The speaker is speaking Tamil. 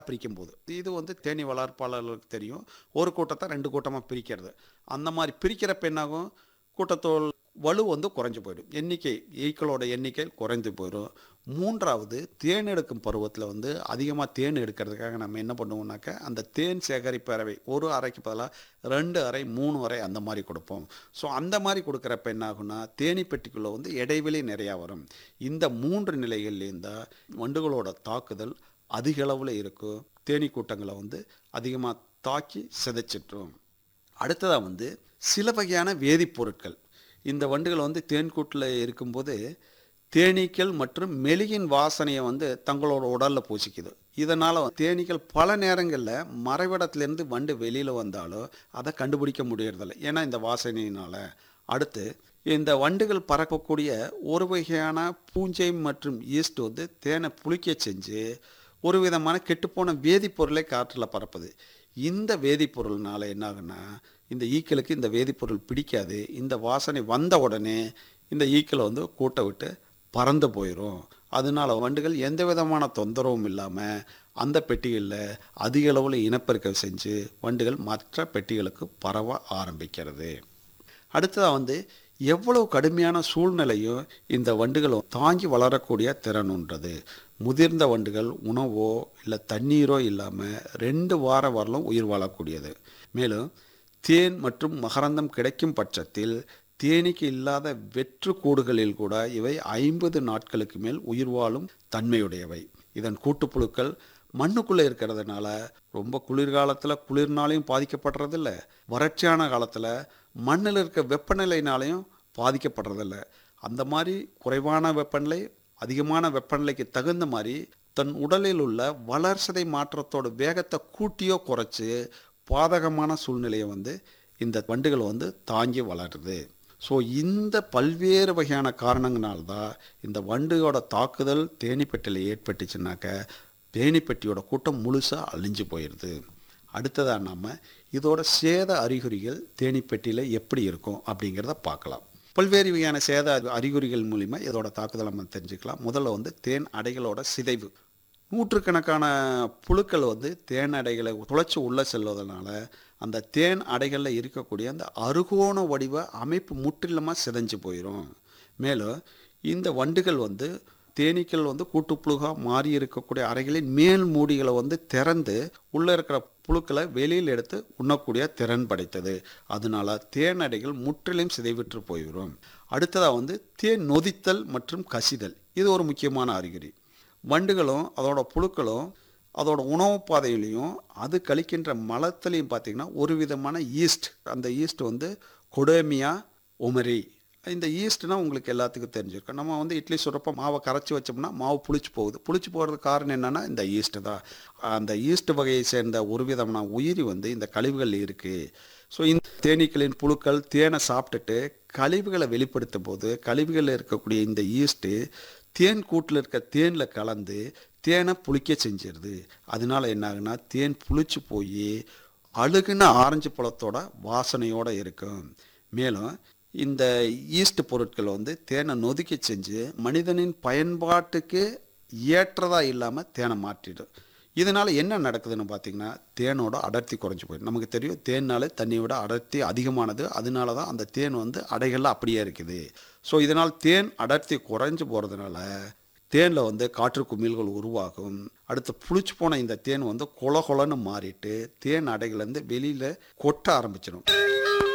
பிரிக்கும் போது இது வந்து தேனி வளர்ப்பாளர்களுக்கு தெரியும் ஒரு கூட்டத்தை ரெண்டு கூட்டமாக பிரிக்கிறது அந்த மாதிரி பிரிக்கிறப்ப என்னாகும் கூட்டத்தோல் வலு வந்து குறைஞ்சு போயிடும் எண்ணிக்கை ஈக்களோட எண்ணிக்கை குறைந்து போயிடும் மூன்றாவது தேன் எடுக்கும் பருவத்தில் வந்து அதிகமாக தேன் எடுக்கிறதுக்காக நம்ம என்ன பண்ணுவோம்னாக்க அந்த தேன் சேகரிப்பு அறை ஒரு அறைக்கு பதிலாக ரெண்டு அறை மூணு அறை அந்த மாதிரி கொடுப்போம் ஸோ அந்த மாதிரி கொடுக்குறப்ப என்ன ஆகும்னா தேனி பெட்டிக்குள்ளே வந்து இடைவெளி நிறையா வரும் இந்த மூன்று நிலைகள்லேயும் தான் வண்டுகளோட தாக்குதல் அதிக அளவில் இருக்கும் தேனீ கூட்டங்களை வந்து அதிகமாக தாக்கி சிதைச்சிட்ரும் அடுத்ததாக வந்து சில வகையான வேதிப்பொருட்கள் இந்த வண்டுகள் வந்து தேன்கூட்டில் இருக்கும்போது தேனீக்கள் மற்றும் மெழுகின் வாசனையை வந்து தங்களோட உடலில் பூசிக்குது இதனால் தேனீக்கள் பல நேரங்களில் மறைவிடத்துலேருந்து வண்டு வெளியில் வந்தாலும் அதை கண்டுபிடிக்க முடியறதில்ல ஏன்னா இந்த வாசனையினால் அடுத்து இந்த வண்டுகள் பறக்கக்கூடிய ஒரு வகையான பூஞ்சை மற்றும் ஈஸ்ட் வந்து தேனை புளிக்க செஞ்சு ஒரு விதமான கெட்டுப்போன வேதிப்பொருளை காற்றில் பரப்புது இந்த வேதிப்பொருள்னால என்ன ஆகுன்னா இந்த ஈக்களுக்கு இந்த வேதிப்பொருள் பிடிக்காது இந்த வாசனை வந்த உடனே இந்த ஈக்களை வந்து கூட்ட விட்டு பறந்து போயிடும் அதனால வண்டுகள் எந்த விதமான தொந்தரவும் இல்லாமல் அந்த பெட்டிகளில் அதிக அளவில் இனப்பெருக்கம் செஞ்சு வண்டுகள் மற்ற பெட்டிகளுக்கு பரவ ஆரம்பிக்கிறது அடுத்ததாக வந்து எவ்வளவு கடுமையான சூழ்நிலையும் இந்த வண்டுகளும் தாங்கி வளரக்கூடிய திறன் உண்டது முதிர்ந்த வண்டுகள் உணவோ இல்லை தண்ணீரோ இல்லாமல் ரெண்டு வார வரலும் உயிர் வாழக்கூடியது மேலும் தேன் மற்றும் மகரந்தம் கிடைக்கும் பட்சத்தில் தேனீக்கு இல்லாத வெற்று கூடுகளில் கூட இவை ஐம்பது நாட்களுக்கு மேல் உயிர் வாழும் தன்மையுடையவை இதன் கூட்டுப்புழுக்கள் மண்ணுக்குள்ளே இருக்கிறதுனால ரொம்ப குளிர்காலத்தில் குளிர்னாலையும் பாதிக்கப்படுறதில்ல வறட்சியான காலத்தில் மண்ணில் இருக்க வெப்பநிலைனாலையும் பாதிக்கப்படுறதில்ல அந்த மாதிரி குறைவான வெப்பநிலை அதிகமான வெப்பநிலைக்கு தகுந்த மாதிரி தன் உடலில் உள்ள வளர்சதை மாற்றத்தோட வேகத்தை கூட்டியோ குறைச்சி பாதகமான சூழ்நிலையை வந்து இந்த வண்டுகள் வந்து தாங்கி வளருது ஸோ இந்த பல்வேறு வகையான காரணங்களால்தான் இந்த வண்டுகளோட தாக்குதல் தேனீப்பெட்டியில் ஏற்பட்டுச்சுனாக்க தேனீப்பெட்டியோட கூட்டம் முழுசாக அழிஞ்சு போயிடுது அடுத்ததாக நம்ம இதோட சேத அறிகுறிகள் தேனீப்பெட்டியில் எப்படி இருக்கும் அப்படிங்கிறத பார்க்கலாம் பல்வேறு வகையான சேத அறிகுறிகள் மூலிமா இதோட தாக்குதல் நம்ம தெரிஞ்சுக்கலாம் முதல்ல வந்து தேன் அடைகளோட சிதைவு நூற்றுக்கணக்கான புழுக்கள் வந்து தேன் அடைகளை துளைச்சி உள்ளே செல்வதனால அந்த தேன் அடைகளில் இருக்கக்கூடிய அந்த அருகோண வடிவ அமைப்பு முற்றிலுமாக சிதைஞ்சு போயிடும் மேலும் இந்த வண்டுகள் வந்து தேனீக்கள் வந்து கூட்டுப்புழுகாக மாறி இருக்கக்கூடிய அறைகளின் மேல் மூடிகளை வந்து திறந்து உள்ளே இருக்கிற புழுக்களை வெளியில் எடுத்து உண்ணக்கூடிய திறன் படைத்தது அதனால தேன் அடைகள் முற்றிலும் சிதைவிற்று போயிடும் அடுத்ததாக வந்து தேன் நொதித்தல் மற்றும் கசிதல் இது ஒரு முக்கியமான அறிகுறி வண்டுகளும் அதோட புழுக்களும் அதோட உணவு பாதையிலையும் அது கழிக்கின்ற மலத்திலையும் பார்த்திங்கன்னா ஒரு விதமான ஈஸ்ட் அந்த ஈஸ்ட் வந்து கொடேமியா ஒமரி இந்த ஈஸ்ட்னா உங்களுக்கு எல்லாத்துக்கும் தெரிஞ்சிருக்கும் நம்ம வந்து இட்லி சுரப்ப மாவை கரைச்சி வச்சோம்னா மாவு புளிச்சு போகுது புளிச்சு போகிறதுக்கு காரணம் என்னென்னா இந்த ஈஸ்ட்டு தான் அந்த ஈஸ்ட் வகையை சேர்ந்த ஒரு விதமான உயிரி வந்து இந்த கழிவுகள் இருக்குது ஸோ இந்த தேனீக்களின் புழுக்கள் தேனை சாப்பிட்டுட்டு கழிவுகளை வெளிப்படுத்தும் போது கழிவுகளில் இருக்கக்கூடிய இந்த ஈஸ்ட்டு தேன் கூட்டில் இருக்க தேனில் கலந்து தேனை புளிக்க செஞ்சிருது அதனால என்ன ஆகுனா தேன் புளிச்சு போய் அழுகுன ஆரஞ்சு பழத்தோட வாசனையோடு இருக்கும் மேலும் இந்த ஈஸ்ட் பொருட்கள் வந்து தேனை நொதுக்கி செஞ்சு மனிதனின் பயன்பாட்டுக்கு ஏற்றதாக இல்லாமல் தேனை மாற்றிடும் இதனால் என்ன நடக்குதுன்னு பார்த்தீங்கன்னா தேனோட அடர்த்தி குறைஞ்சி போயிடும் நமக்கு தெரியும் தேன்னாலே தண்ணியோட அடர்த்தி அதிகமானது அதனால தான் அந்த தேன் வந்து அடைகளில் அப்படியே இருக்குது ஸோ இதனால் தேன் அடர்த்தி குறைஞ்சு போகிறதுனால தேனில் வந்து காற்று குமிழ்கள் உருவாகும் அடுத்து புளிச்சு போன இந்த தேன் வந்து கொல கொலன்னு மாறிட்டு தேன் அடைகள்லேருந்து வெளியில் கொட்ட ஆரம்பிச்சிடும்